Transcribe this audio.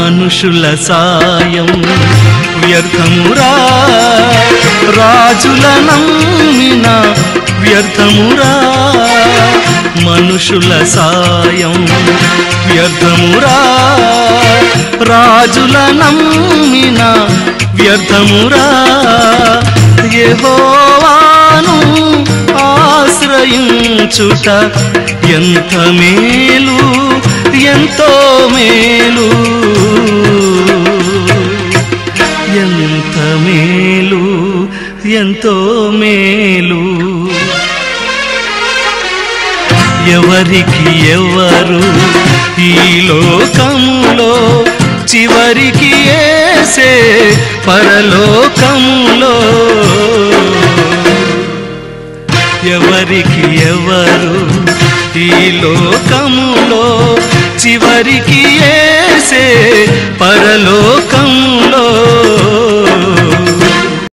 మనుషుల సాయం వ్యర్థమురా రాజుల నమ్మిన వ్యర్థమురా మనుషుల సాయం వ్యర్థమురా రాజుల నమ్మిన వ్యర్థమురా యెహోవాను ఆశ్రయించుట ఎంత మేలు ఎంతో మేలు ఎంత మేలు ఎంతో మేలు ఎవరికి ఎవరు ఈ లోకములో చివరికి ఏసే పరలోకములో ఎవరికి ఎవరు ఈ లోకములో చివరికి ఏసే పరలో